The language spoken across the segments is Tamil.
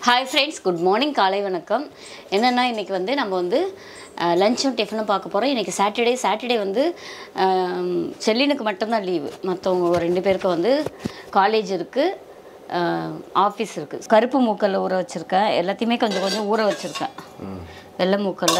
ஹாய் ஃப்ரெண்ட்ஸ் குட் மார்னிங் காலை வணக்கம் என்னென்னா இன்றைக்கி வந்து நம்ம வந்து லஞ்சும் டிஃபனும் பார்க்க போகிறோம் இன்றைக்கி சாட்டர்டே சாட்டர்டே வந்து அஹ், செல்லினுக்கு மட்டும்தான் லீவு மற்றவங்க ஒரு ரெண்டு பேருக்கு வந்து காலேஜ் இருக்குது ஆஃபீஸ் இருக்குது கருப்பு மூக்கல்ல ஊற வச்சுருக்கேன் எல்லாத்தையுமே கொஞ்சம் கொஞ்சம் ஊற வச்சுருக்கேன் வெள்ளை மூக்கல்ல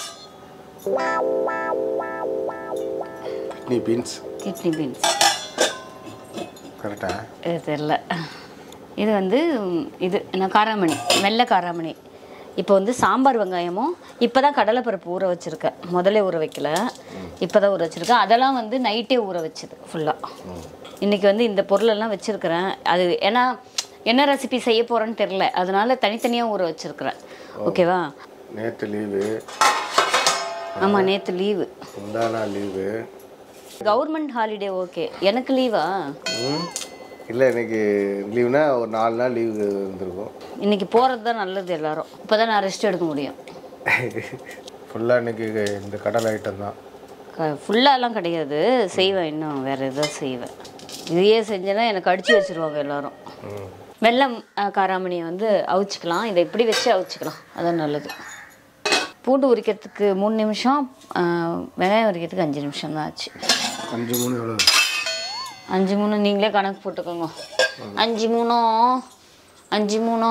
கிட்னி பீன்ஸ் கிட்னி பீன்ஸ் கரெக்டா இது தெரில இது வந்து ம், இது என்ன காராமணி வெள்ளை காராமணி இப்போ வந்து சாம்பார் வெங்காயமும் இப்போ தான் கடலைப்பருப்பு ஊற வச்சுருக்கேன் முதல்ல ஊற வைக்கல இப்போ தான் ஊற வச்சுருக்கேன் அதெல்லாம் வந்து நைட்டே ஊற வச்சது ஃபுல்லாக இன்றைக்கி வந்து இந்த பொருளெல்லாம் வச்சுருக்கிறேன் அது ஏன்னா என்ன ரெசிபி செய்ய போகிறேன்னு தெரில அதனால தனித்தனியாக ஊற வச்சுருக்கிறேன் ஓகேவா நேற்று லீவு ஆமாம் நேற்று லீவு முந்தா நாள் லீவு கவர்மெண்ட் ஹாலிடே ஓகே எனக்கு லீவா ம் இல்லை இன்னைக்கு லீவுனா ஒரு நாலு நாள் லீவு இருந்திருக்கும் இன்னைக்கு போகிறது தான் நல்லது எல்லாரும் இப்போ தான் நான் ரெஸ்ட் எடுக்க முடியும் ஃபுல்லாக இன்னைக்கு இந்த கடல் ஐட்டம் தான் க ஃபுல்லாலாம் கிடையாது செய்வேன் இன்னும் வேறு எதாவது செய்வேன் இதையே செஞ்சேன்னா எனக்கு அடித்து வச்சுருவாங்க எல்லாரும் ம் வெள்ளம் அஹ், காராமணியை வந்து அவிச்சிக்கலாம் இதை இப்படி வச்சு அவிச்சிக்கலாம் அதான் நல்லது பூண்டு உரிக்கிறதுக்கு மூணு நிமிஷம் அஹ், வெங்காயம் உரிக்கிறதுக்கு அஞ்சு நிமிஷம் தான் ஆச்சு அஞ்சு மூணு எவ்வளோ அஞ்சு மூணு நீங்களே கணக்கு போட்டுக்கோங்க அஞ்சு மூணோ அஞ்சு மூணோ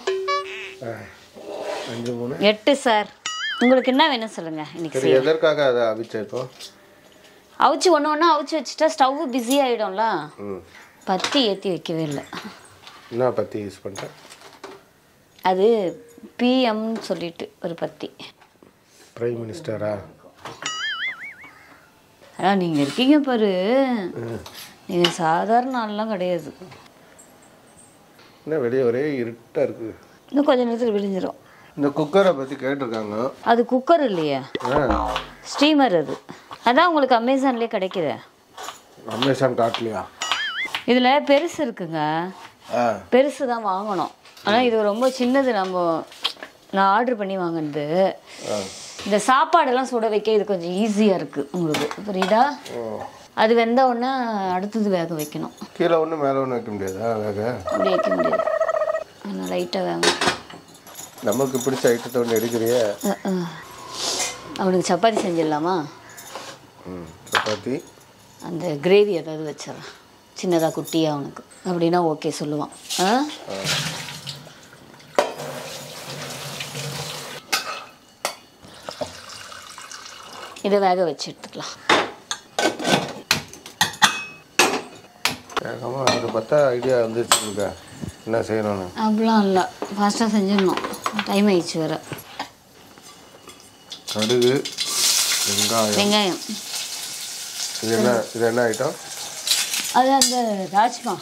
அஞ்சு மூணு எட்டு சார் உங்களுக்கு என்ன வேணும் சொல்லுங்கள் இன்னைக்கு சரி எதற்காக அதை அவிச்ச இப்போ அவிச்சு ஒன்று ஒன்றா அவிச்சு வச்சுட்டா ஸ்டவ் பிஸி ஆகிடும்ல ம் பத்தி ஏற்றி வைக்கவே இல்லை என்ன பற்றி யூஸ் பண்ணிட்டேன் அது பிஎம்னு சொல்லிட்டு ஒரு பத்தி பிரைம் மினிஸ்டரா ஆனால் நீங்கள் இருக்கீங்க பாரு நீங்கள் சாதாரண ஆள்லாம் கிடையாது என்ன வெளியே ஒரே இருட்டாக இருக்குது இன்னும் கொஞ்ச நேரத்தில் விழிஞ்சிரும் இந்த குக்கரை பற்றி கேட்டிருக்காங்க அது குக்கர் இல்லையே ஆ ஸ்டீமர் அது அதான் உங்களுக்கு அமேசான்லேயே கிடைக்குது அமேசான் காட்டலையா இதில் பெருசு இருக்குங்க ஆ பெருசு தான் வாங்கணும் ஆனால் இது ரொம்ப சின்னது நம்ம நான் ஆர்டர் பண்ணி வாங்கினது ஆ இந்த சாப்பாடெல்லாம் சுட வைக்க இது கொஞ்சம் ஈஸியாக இருக்குது உங்களுக்கு புரியுதா ஓ அது வெந்த உடனே அடுத்தது வேக வைக்கணும் கீழே ஒன்று மேலே ஒன்று வைக்க முடியாதா வேக அப்படி வைக்க முடியாது ஆனால் லைட்டாக வேக நமக்கு பிடிச்ச ஐட்டத்தை ஒன்று எடுக்கிறியே அஹ், அஹ். அவனுக்கு சப்பாத்தி செஞ்சிடலாமா ம் சப்பாத்தி அந்த கிரேவி ஏதாவது வச்சிடறேன் சின்னதாக குட்டியாக அவனுக்கு அப்படின்னா ஓகே சொல்லுவான் ஆ இதை வேக வச்சு எடுத்துக்கலாம் வேகமாக அதை பார்த்தா ஐடியா வந்துருச்சு உங்களுக்கு என்ன செய்யணும்னு அப்படிலாம் இல்லை ஃபாஸ்ட்டாக செஞ்சிடணும் டைம் ஆயிடுச்சு வேறு கடுகு வெங்காயம் வெங்காயம் இது என்ன இது என்ன ஐட்டம் அது அந்த ராஜ்மா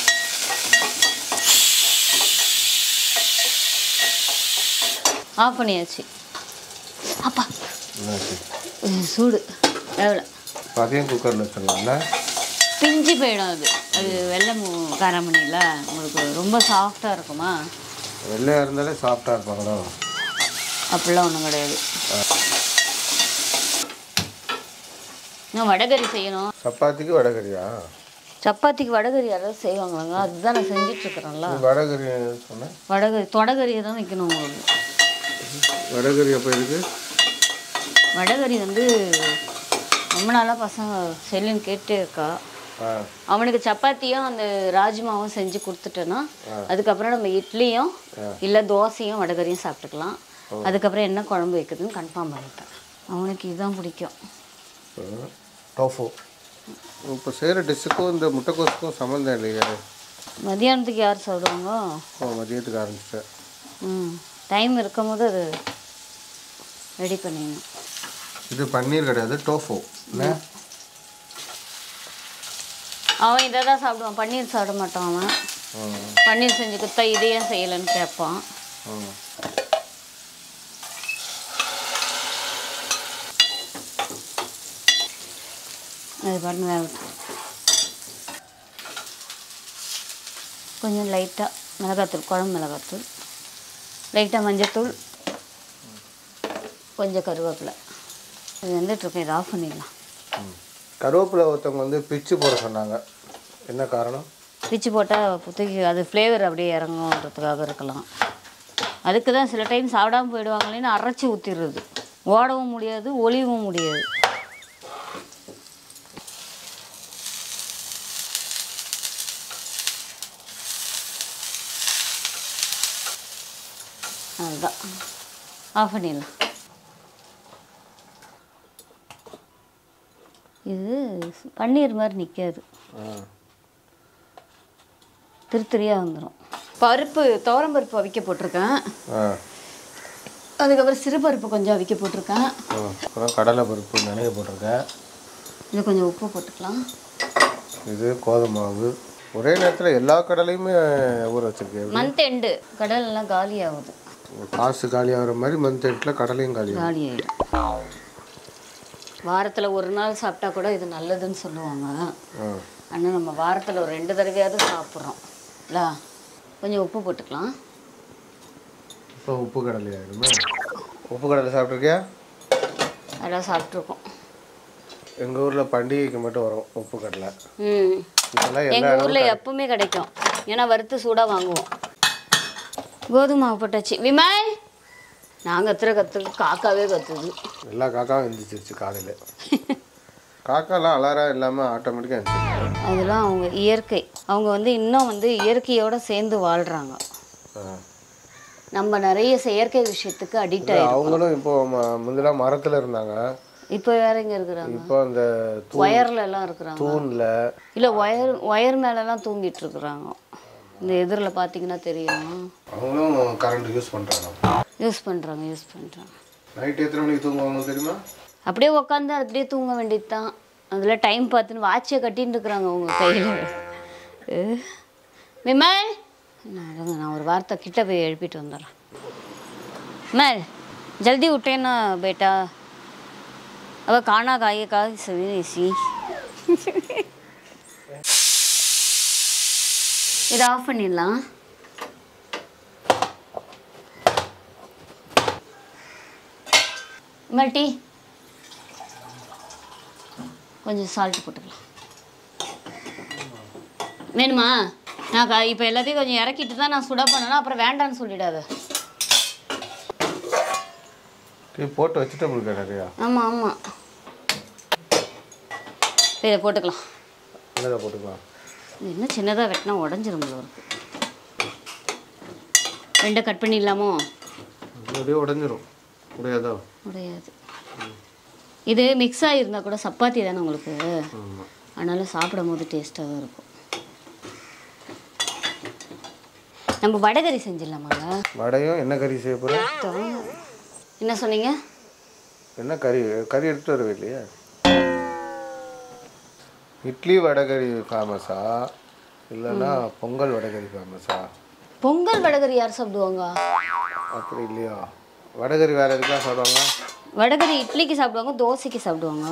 ஆஃப் பண்ணியாச்சு அப்பா என்னாச்சு இது சூடு எவ்வளோ அதையும் குக்கரில் வச்சிடலாம்ல பிஞ்சு போயிடும் அது அது வெள்ளை மூ காராமணியில் உங்களுக்கு ரொம்ப சாஃப்டாக இருக்குமா வெள்ளையாக இருந்தாலே சாஃப்டாக இருப்பாங்களோ அப்படிலாம் ஒன்றும் கிடையாது இன்னும் வடகறி செய்யணும் சப்பாத்திக்கு வடகரியா சப்பாத்திக்கு வடகறி யாராவது செய்வாங்களாங்க அதுதான் நான் செஞ்சிட்ருக்குறேன்ல இது வடகரி சொன்னேன் வடகறி தொடகறியை தான் வைக்கணும் உங்களுக்கு வடகரி அப்போ இருக்கு வடகறி வந்து ரொம்ப நாளாக பசங்க செல்லுன்னு கேட்டே இருக்கா ஆ அவனுக்கு சப்பாத்தியும் அந்த ராஜ்மாவும் செஞ்சு கொடுத்துட்டேன்னா அதுக்கப்புறம் நம்ம இட்லியும் இல்லை தோசையும் வடகரியும் சாப்பிட்டுக்கலாம் அதுக்கப்புறம் என்ன குழம்பு வைக்கிறதுன்னு கன்ஃபார்ம் பண்ணிட்டேன் அவனுக்கு இதுதான் பிடிக்கும் டோஃபோ இப்போ செய்கிற டிஷ்ஷுக்கும் இந்த முட்டைக்கோஸுக்கும் சம்மந்தம் இல்லையா மதியானத்துக்கு யார் சாப்பிடுவாங்க ஓ மதியத்துக்கு ஆரம்பிச்சிட்டேன் ம் டைம் இருக்கும் போது அது ரெடி பண்ணிடணும் இது பன்னீர் கிடையாது டோஃபோ என்ன அவன் இதை தான் சாப்பிடுவான் பன்னீர் சாப்பிட மாட்டான் அவன் ம் பன்னீர் செஞ்சு கொடுத்தா இதை ஏன் செய்யலைன்னு கேட்பான் ம் அது பண்ண வேகட்டும் கொஞ்சம் லைட்டாக மிளகாத்தூள் குழம்பு மிளகாத்தூள் லைட்டாக மஞ்சத்தூள் கொஞ்சம் கருவேப்பிலை இது வந்துட்டுருக்கேன் இதை ஆஃப் பண்ணிடலாம் கருவேப்பிலை ஒருத்தவங்க வந்து பிச்சு போட சொன்னாங்க என்ன காரணம் பிச்சு போட்டால் புத்துக்கு அது ஃப்ளேவர் அப்படியே இறங்குன்றதுக்காக இருக்கலாம் அதுக்கு தான் சில டைம் சாப்பிடாம போயிடுவாங்களேன்னு அரைச்சி ஊற்றிடுறது ஓடவும் முடியாது ஒளியவும் முடியாது அதுதான் ஆஃப் பண்ணிடலாம் இது பன்னீர் மாதிரி நிற்காது ஆ திருத்திரியாக வந்துடும் பருப்பு துவரம்பருப்பு அவிக்க போட்டிருக்கேன் ஆ அதுக்கப்புறம் சிறுபருப்பு கொஞ்சம் அவிக்க போட்டிருக்கேன் ஆ. அப்புறம் கடலை பருப்பு நினைக்க போட்டிருக்கேன் இது கொஞ்சம் உப்பு போட்டுக்கலாம் இது கோதுமை மாவு ஒரே நேரத்தில் எல்லா கடலையுமே ஊற வச்சிருக்கேன் மந்த் எண்டு கடலெல்லாம் காலி ஆகுது காசு காலி ஆகிற மாதிரி மந்த் எண்டில் கடலையும் காலி ஆகும் காலி ஆகிடும் வாரத்தில் ஒரு நாள் சாப்பிட்டா கூட இது நல்லதுன்னு சொல்லுவாங்க ஆ ஆனால் நம்ம வாரத்தில் ஒரு ரெண்டு தடவையாவது சாப்பிட்றோம் இல்ல கொஞ்சம் உப்பு போட்டுக்கலாம் இப்போ உப்பு கடலை ஆகிடுமே உப்பு கடலை சாப்பிட்ருக்கியா அதெல்லாம் சாப்பிட்ருக்கோம் எங்கள் ஊரில் பண்டிகைக்கு மட்டும் வரும் உப்பு கடலை ம் இதெல்லாம் எல்லா எங்கள் ஊரில் எப்பவுமே கிடைக்கும் ஏன்னா வறுத்து சூடாக வாங்குவோம் கோதுமை மாவு போட்டாச்சு விமல் நான் கத்துற கத்துக்கு காக்காவே கத்துது எல்லா காக்காவும் எழுந்திரிச்சிருச்சு காலையில் காக்காலாம் அலாரம் இல்லாமல் ஆட்டோமேட்டிக்காக எழுந்திரிச்சு அதெல்லாம் அவங்க இயற்கை அவங்க வந்து இன்னும் வந்து இயற்கையோட சேர்ந்து வாழ்கிறாங்க நம்ம நிறைய செயற்கை விஷயத்துக்கு அடிக்ட் ஆகி அவங்களும் இப்போ ம- முந்தெல்லாம் மரத்தில் இருந்தாங்க இப்போ வேற எங்க இருக்கிறாங்க இப்போ அந்த தூ ஒயர்ல எல்லாம் இருக்கிறாங்க தூணில் இல்லை ஒயர் ஒயர் மேலெல்லாம் தூங்கிட்டு இருக்கிறாங்க இந்த எதிரில் பார்த்தீங்கன்னா தெரியும் அவங்களும் கரண்ட் யூஸ் பண்ணுறாங்க யூஸ் பண்ணுறாங்க யூஸ் பண்ணுறாங்க நைட் எத்தனை மணிக்கு தூங்குவாங்க தெரியுமா அப்படியே உட்காந்து அப்படியே தூங்க வேண்டியது தான் அதில் டைம் பார்த்துன்னு வாட்சை கட்டின்னு இருக்கிறாங்க உங்க கையில் விமல் நான் இருங்க, நான் ஒரு வார்த்தை கிட்ட போய் எழுப்பிட்டு வந்துடுறேன் मैं जल्दी उठे ना बेटा अब खाना खाइए का सभी इसी இதை ஆஃப் பண்ணிடலாம் விமல் டீ கொஞ்சம் சால்ட் போட்டுக்கலாம் வேணுமா நான் க- இப்போ எல்லாத்தையும் கொஞ்சம் இறக்கிட்டு தான் நான் சுட பண்ணணும் அப்புறம் வேண்டான்னு சொல்லிடாத டீ போட்டு வச்சுட்டு உங்களுக்கு நிறையா ஆமாம் ஆமாம் இதை போட்டுக்கலாம் என்னதை போட்டுக்கலாம் இது என்ன சின்னதாக வெட்டினா உடஞ்சிரும் போல இருக்கு ரெண்டை கட் பண்ணிடலாமோ அப்படியே உடஞ்சிரும் முடியாதோ முடியாது இது மிக்ஸ் ஆகிருந்தா கூட சப்பாத்தி தானே உங்களுக்கு ஆமாம் அதனால சாப்பிடும் போது டேஸ்ட்டாக தான் இருக்கும் நம்ம வடகரி செஞ்சிடலாமாங்க வடையும் என்ன கறி செய்ய போகிறேன் என்ன சொன்னீங்க என்ன கறி கறி எடுத்துட்டு வரவே இல்லையா இட்லி வடகறி ஃபேமஸா இல்லைன்னா பொங்கல் வடகறி ஃபேமஸா பொங்கல் வடகரி யார் சாப்பிடுவாங்க அப்படி இல்லையா வடகறி வேறு எதுக்கெல்லாம் சாப்பிடுவாங்க வடகரி இட்லிக்கு சாப்பிடுவாங்க தோசைக்கு சாப்பிடுவாங்க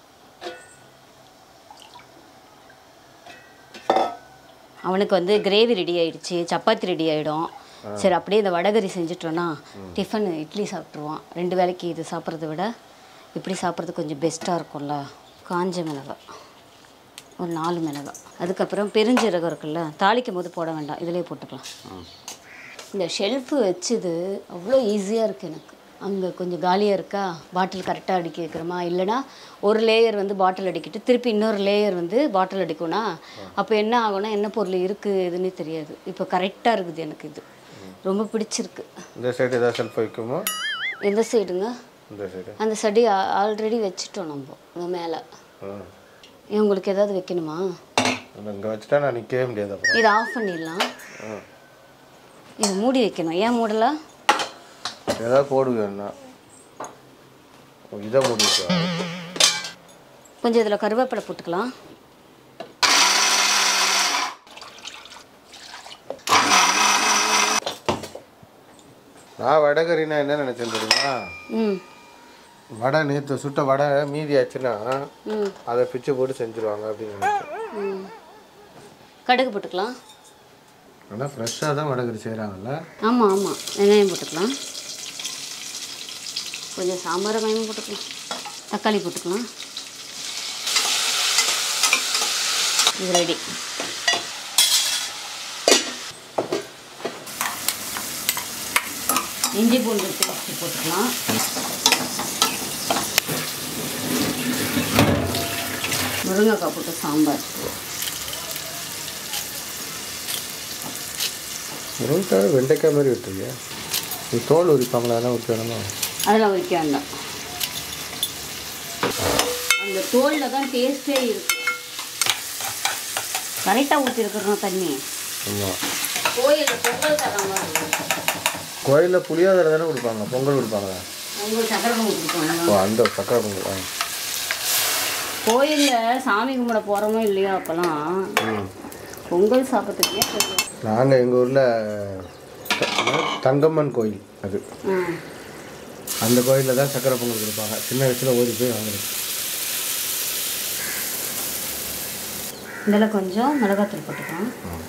அவனுக்கு வந்து கிரேவி ரெடி ஆயிடுச்சு சப்பாத்தி ரெடி ஆகிடும் சரி அப்படியே இந்த வடகரி செஞ்சுட்டோன்னா டிஃபன் இட்லி சாப்பிட்ருவான் ரெண்டு வேளைக்கு இது சாப்பிட்றத விட இப்படி சாப்பிட்றது கொஞ்சம் பெஸ்ட்டாக இருக்கும்ல காஞ்ச மிளகாய் ஒரு நாலு மிளகாய் அதுக்கப்புறம் பெருஞ்சீரகம் இருக்குல்ல தாளிக்கும் போது போட வேண்டாம் இதிலே போட்டுக்கலாம் இந்த ஷெல்ஃபு வச்சுது அவ்வளோ ஈஸியாக இருக்குது எனக்கு அங்கே கொஞ்சம் காலியாக இருக்கா பாட்டில் கரெக்டாக அடிக்க வைக்கிறோமா இல்லைனா ஒரு லேயர் வந்து பாட்டில் அடிக்கிட்டு திருப்பி இன்னொரு லேயர் வந்து பாட்டில் அடிக்கும்னா அப்போ என்ன ஆகும்னா என்ன பொருள் இருக்குது இதுன்னே தெரியாது இப்போ கரெக்டாக இருக்குது எனக்கு இது ரொம்ப பிடிச்சிருக்கு இந்த சைடு ஏதாவது செல்ஃப் வைக்குமோ எந்த சைடுங்க இந்த சைடு அந்த செடி ஆல்ரெடி வச்சுட்டோம் நம்ம அந்த மேலே ஆ உங்களுக்கு ஏதாவது வைக்கணுமா இங்கே வச்சுட்டா நான் நிற்கவே முடியாது அப்புறம் இதை ஆஃப் பண்ணிடலாம் ஆ இதை மூடி வைக்கணும் ஏன் மூடலாம் ஏதாவது போடுவேன்னா இதை முடிச்சா கொஞ்சம் இதில் கருவேப்பிலை போட்டுக்கலாம் நான் வடகறினா என்ன நினச்சேன் தெரியுமா ம் வடை நேற்று சுட்ட வடை மீதி ஆச்சுன்னா ம் அதை பிச்சு போட்டு செஞ்சுருவாங்க அப்படின்னு நினச்சேன் ம். கடுகு போட்டுக்கலாம் ஆனால் ஃப்ரெஷ்ஷாக தான் வடகறி செய்கிறாங்கல்ல ஆமாம் ஆமாம் வெங்காயம் போட்டுக்கலாம் கொஞ்சம் சாம்பார் வெங்காயம் போட்டுக்கலாம் தக்காளி போட்டுக்கலாம் இது ரெடி இஞ்சி பூண்டு பேஸ்ட் போட்டுக்கலாம் முருங்கைக்காய் போட்டு சாம்பார் முருங்கைக்காய் வெண்டைக்காய் மாதிரி விட்டுருங்க நீ தோல் உரிப்பாங்களா அதெல்லாம் உரிக்க வேணுமா அதெல்லாம் வைக்க வேண்டாம் அந்த தோலில் தான் டேஸ்ட்டே இருக்கு கரெக்டாக ஊற்றிருக்கிறோம் தண்ணி ஆமாம் கோயிலில் பொங்கல் தராங்க கோயிலில் புளியோதரை தானே கொடுப்பாங்க பொங்கல் கொடுப்பாங்களா பொங்கல் சக்கரை பொங்கல் கொடுப்பாங்க ஓ அந்த சக்கரை பொங்கல் ஆ கோயிலில் சாமி கும்பிட போகிறோமோ இல்லையோ அப்போல்லாம் ம் பொங்கல் சாப்பிட்றதுக்கே போயிடும் நாங்கள் எங்கள் ஊரில் தங்கம்மன் கோயில் அது ஆ அந்த கோயிலில் தான் சக்கரை பொங்கல் கொடுப்பாங்க சின்ன வயசில் ஓடி போய் வாங்குறது இதில் கொஞ்சம் மிளகாத்தூள் போட்டுக்கலாம்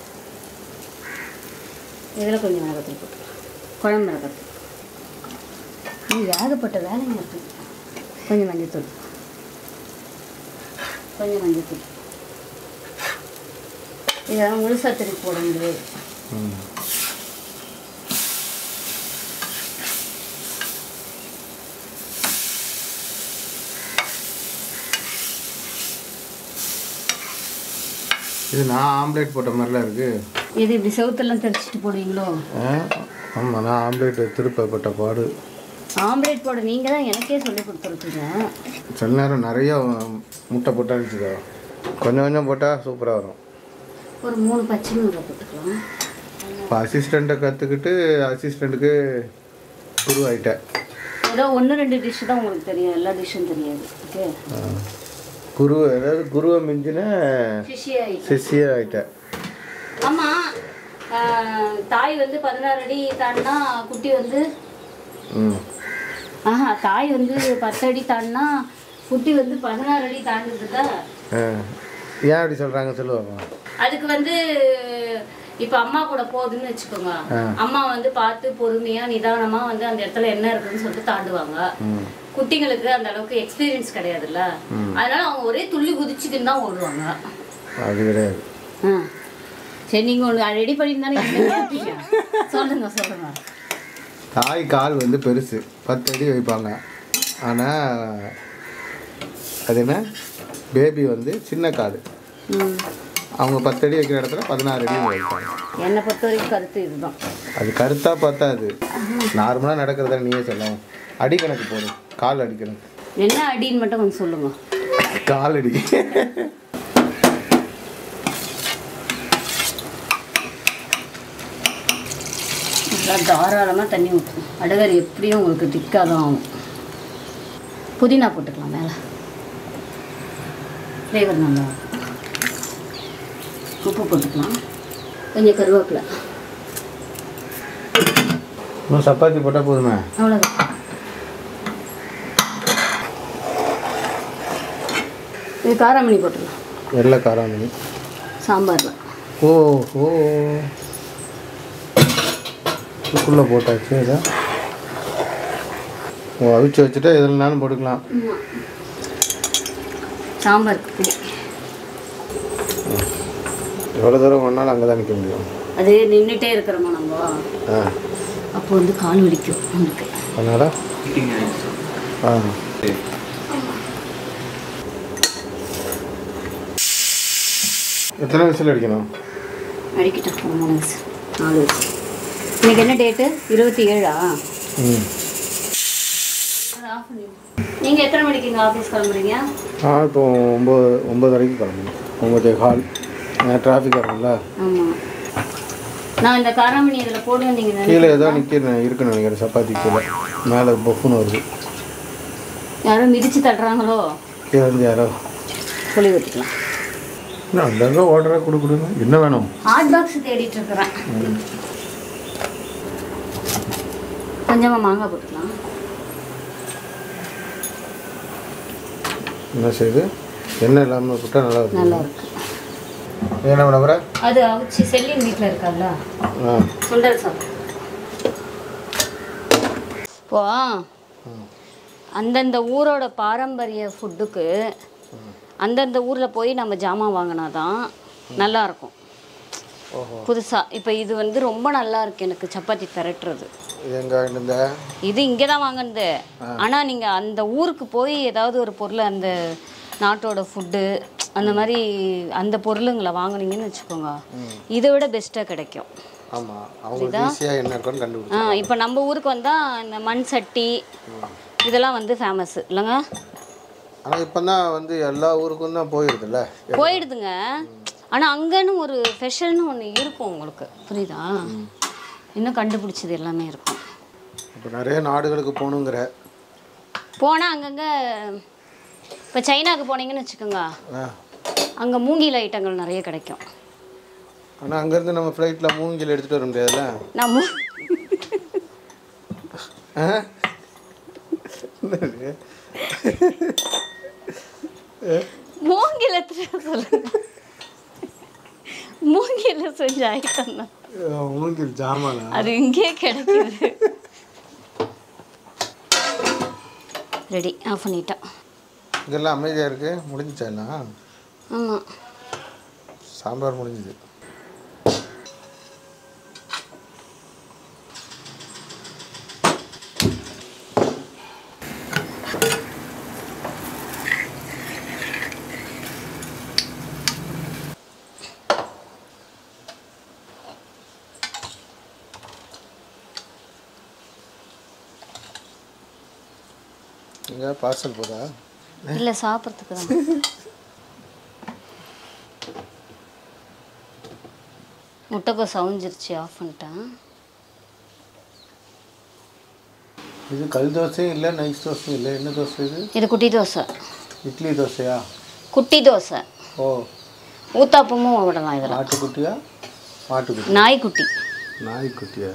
இதில் கொஞ்சம் மிளகாத்தூள் போட்டுக்கலாம் குழம்பு மிளகாத்தூள் இது ஏகப்பட்ட வேலைங்க இருக்குது கொஞ்சம் மஞ்சத்தூள் கொஞ்சம் மஞ்சத்தூள் இதெல்லாம் முழுசா திருப்பி போட முடியாது ம் இது நான் ஆம்லேட் போட்ட மாதிரிலாம் இருக்குது இது இப்படி செவுத்தெல்லாம் தெரிச்சிட்டு போடுவீங்களோ ஆமாம் நான் ஆம்லேட் திருப்பப்பட்ட பாடு ஆம்லேட் போட நீங்கள் தான் எனக்கே சொல்லி கொடுத்துருக்கீங்க சில நேரம் நிறைய முட்டை போட்டால் வச்சுக்கோ கொஞ்சம் கொஞ்சம் போட்டால் சூப்பராக வரும் ஒரு மூணு பச்சை மிளகாய் போட்டுக்கலாம் இப்போ அசிஸ்டண்ட்டை கற்றுக்கிட்டு அசிஸ்டண்ட்டுக்கு குரு ஆகிட்டேன் ஏதோ ஒன்று ரெண்டு டிஷ்ஷு தான் உங்களுக்கு தெரியும் எல்லா டிஷ்ஷும் தெரியாது ஓகே குரு அதாவது குருவை மிஞ்சின ஃபிஷியாகி சிஷியாக ஆகிட்டேன் ஆமாம் தாய் வந்து பதினாறு அடி தாண்டினா குட்டி வந்து ம் ஆஹா தாய் வந்து பத்து அடி தாண்டினா குட்டி வந்து பதினாறு அடி தாண்டுதுல ஆ. ஏன் அப்படி சொல்கிறாங்க சொல்லுவாங்க அதுக்கு வந்து இப்போ அம்மா கூட போகுதுன்னு வச்சுக்கோங்க ஆ. அம்மா வந்து பார்த்து பொறுமையா நிதானமா வந்து அந்த இடத்துல என்ன இருக்குன்னு சொல்லிட்டு தாண்டுவாங்க ம் குட்டிங்களுக்கு அந்த அளவுக்கு எக்ஸ்பீரியன்ஸ் கிடையாதுல்ல அதனால அவங்க ஒரே துள்ளி குதிச்சுக்கின்னு தான் ஓடுவாங்க அது கிடையாது ஆ சரி நீங்கள் ஒன்று ரெடி பண்ணியிருந்தானே கேட்பீங்க சொல்லுங்க சொல்லுங்க தாய் கால் வந்து பெருசு பத்து அடி வைப்பாங்க ஆனால் அது என்ன பேபி வந்து சின்ன கால் ம் அவங்க பத்து அடி வைக்கிற இடத்துல பதினாறு அடி வைப்பாங்க என்னை பொறுத்த வரைக்கும் கருத்து இதுதான் அது கருத்தாக பார்த்தா அது நார்மலாக நடக்கிறத நீயே சொல்லலாம் அடி கணக்கு போதும் கால் அடி கணக்கு என்ன அடின்னு மட்டும் கொஞ்சம் சொல்லுங்க கால் அடி நல்லா தாராளமாக தண்ணி ஊற்றணும் அடகர் எப்படியும் உங்களுக்கு திக்காக தான் ஆகும் புதினா போட்டுக்கலாம் மேலே ஃப்ளேவர் நல்லா இருக்கும். உப்பு போட்டுக்கலாம் கொஞ்சம் கருவேப்பிலை இன்னும் சப்பாத்தி போட்டால் போதுமே அவ்வளோதான் இது காராமணி போட்டுக்கலாம் வெள்ளை காராமணி சாம்பாரில் ஓ ஓ இதுக்குள்ளே போட்டாச்சு இதை ஓ அவிச்சு வச்சுட்டா எதுலனாலும் போட்டுக்கலாம் சாம்பாருக்கு புளி எவ்வளோ தூரம் ஒன்றாலும் அங்கே தான் நிற்க முடியும் அது நின்றுட்டே இருக்கிறோமா நம்ம ஆ அப்போ வந்து கால் வலிக்கும் உங்களுக்கு அதனால் ஆ எத்தனை விசில் அடிக்கணும் அடிக்கிட்டோம் ஒரு மூணு வயசு நாலு வயசு இன்னைக்கு என்ன டேட்டு இருபத்தி ஏழா ம் நீங்கள் எத்தனை மணிக்கு இங்கே ஆஃபீஸ் கிளம்புறீங்க ஆ இப்போ ஒம்பது ஒம்பது வரைக்கும் கிளம்பணும் ஒம்பது கால் டிராஃபிக் வரும்ல ஆமாம் நான் இந்த காராமணி இதில் போடுவேன் நீங்கள் கீழே ஏதோ நிற்க இருக்குன்னு நினைக்கிறேன் சப்பாத்தி கீழே மேலே பொஃப்னு வருது யாரும் மிதிச்சு தட்டுறாங்களோ கீழே இருந்து யாரோ புளி ஊற்றிக்கலாம் என்ன அங்கங்கே ஓடுற கொடு கொடுங்க என்ன வேணும் ஹாட் பாக்ஸ் தேடிட்டு இருக்கிறேன் கொஞ்சமாக மாங்காய் போட்டுக்கலாம் என்ன செய்யுது எண்ணெய் இல்லாமல் போட்டால் நல்லா இருக்கும் நல்லா இருக்கு என்ன பண்ண போகிற அது அவிச்சு செல்லின் வீட்டில் இருக்கால்ல ஆ சுண்டல் சாப்பிடு இப்போ அந்தந்த ஊரோட பாரம்பரிய ஃபுட்டுக்கு அந்தந்த ஊரில் போய் நம்ம ஜாமான் வாங்கினா தான் நல்லாயிருக்கும் ஓஹோ புதுசாக இப்போ இது வந்து ரொம்ப நல்லா இருக்கு எனக்கு சப்பாத்தி பெரட்டுறது இது எங்கே இந்த இது இங்கே தான் வாங்கினது ஆனால் நீங்கள் அந்த ஊருக்கு போய் ஏதாவது ஒரு பொருள் அந்த நாட்டோட ஃபுட்டு அந்த மாதிரி அந்த பொருளுங்களை வாங்குனீங்கன்னு வச்சுக்கோங்க இதை விட பெஸ்ட்டாக கிடைக்கும் ஆமாம் அவங்களுக்கு ஈஸியாக என்ன இருக்குன்னு கண்டுபிடிச்சி ஆ இப்போ நம்ம ஊருக்கு வந்தால் இந்த மண் சட்டி இதெல்லாம் வந்து ஃபேமஸ் இல்லைங்க ஆனால் இப்போ தான் வந்து எல்லா ஊருக்கும் தான் போயிருதுல்ல போயிடுதுங்க ஆனால் அங்கன்னு ஒரு ஸ்பெஷல்னு ஒன்று இருக்கும் உங்களுக்கு புரியுதா இன்னும் கண்டுபிடிச்சது எல்லாமே இருக்கும் இப்போ நிறைய நாடுகளுக்கு போகணுங்கிற போனால் அங்கங்கே இப்போ சைனாக்கு போனீங்கன்னு வச்சுக்கோங்க ஆ அங்கே மூங்கில் ஐட்டங்கள் நிறைய கிடைக்கும் ஆனால் அங்கேருந்து நம்ம ஃப்ளைட்டில் மூங்கில் எடுத்துகிட்டு வர முடியாதுல்ல நான் மூ ஆ? என்னது? மூங்கிலத்தில் சொல்லுங்க மூங்கில செஞ்ச ஐட்டம் தான் அஹ் மூங்கில் ஜாமானா அது இங்கே கிடைக்குது ரெடி ஆஃப் பண்ணிட்டோம் இங்கெல்லாம் அமைதியாக இருக்குது முடிஞ்சிச்சா எல்லாம் ஆமாம் சாம்பார் முடிஞ்சுது இங்கே பார்சல் போதா இல்லை சாப்பிட்றதுக்கு தான் முட்டைக்கோஸ் அவிஞ்சிருச்சு ஆஃப் பண்ணிட்டேன் இது கல் தோசையும் இல்லை நைஸ் தோசையும் இல்லை என்ன தோசை இது இது குட்டி தோசை இட்லி தோசையா குட்டி தோசை ஓ ஊத்தாப்பமும் விடலாம் இதில் ஆட்டுக்குட்டியா மாட்டுக்குட்டி நாய்க்குட்டி நாய்க்குட்டியா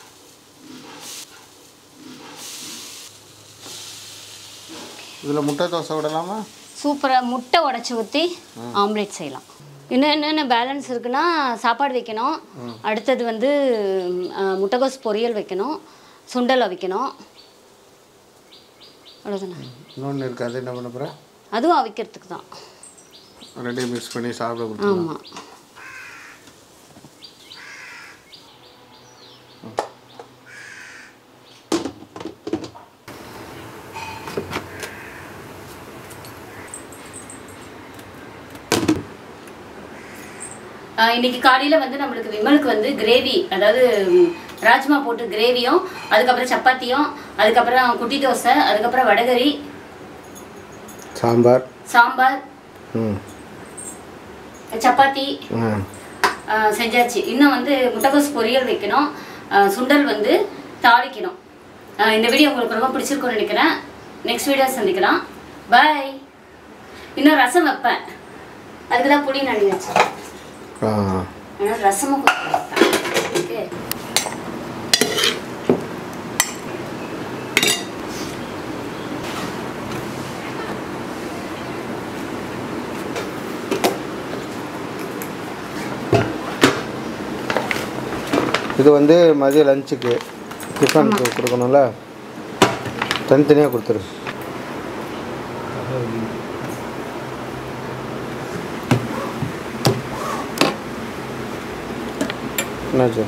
இதில் முட்டை தோசை விடலாமா சூப்பராக முட்டை உடச்சி ஊற்றி ஆம்லேட் செய்யலாம் இன்னும் என்னென்ன பேலன்ஸ் இருக்குன்னா சாப்பாடு வைக்கணும் அடுத்தது வந்து அஹ், முட்டைகோஸ் பொரியல் வைக்கணும் சுண்டல் அவிக்கணும் அவ்வளோதானே இன்னொன்று இருக்குது அது என்ன பண்ண போகிறேன் அதுவும் அவிக்கிறதுக்கு தான் ரெண்டையும் மிக்ஸ் பண்ணி சாப்பிட கொடுத்துருவோம் ஆமாம் இன்னைக்கு காலையில் வந்து நம்மளுக்கு விமலுக்கு வந்து கிரேவி அதாவது ம், ராஜ்மா போட்டு கிரேவியும் அதுக்கப்புறம் சப்பாத்தியும் அதுக்கப்புறம் குட்டி தோசை அதுக்கப்புறம் வடகரி சாம்பார் சாம்பார் ம் சப்பாத்தி ம் ஆ, செஞ்சாச்சு இன்னும் வந்து முட்டைகோஸ் பொரியல் வைக்கணும் ஆ, சுண்டல் வந்து தாளிக்கணும் ஆ, இந்த வீடியோ உங்களுக்கு ரொம்ப பிடிச்சிருக்கும்னு நினைக்கிறேன் நெக்ஸ்ட் வீடியோ சந்திக்கலாம் பாய் இன்னும் ரசம் வைப்பேன் அதுக்கு தான் புளி நடி வச்சேன் ஆ அதனால் ரசமும் கொஞ்சம் வைப்பேன் ஓகே இது வந்து மதிய லஞ்சுக்கு டிஃபனுக்கு கொடுக்கணும்ல தனித்தனியாக கொடுத்துரு என்னாச்சு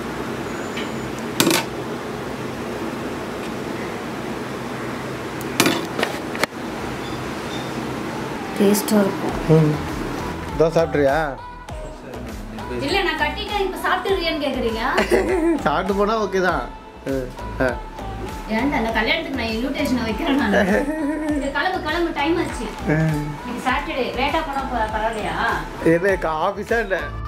டேஸ்ட்டாக இருக்கும் ம் இதோ சாப்பிட்றியா இல்லை நான் கட்டிட்டேன் இப்போ சாப்பிட்டுருக்கியான்னு கேட்குறீங்க சாப்பிட்டு போனால் ஓகே தான் ம், ஆ. ஏன்டா அந்த கல்யாணத்துக்கு நான் இன்விடேஷனை வைக்கிறேன் நான் இது கிளம்பு கிளம்பு டைம் ஆச்சு இன்னைக்கு சாட்டர்டே லேட்டாக போனால் பரவாயில்லையா இது ஆஃபீஸாக இல்லை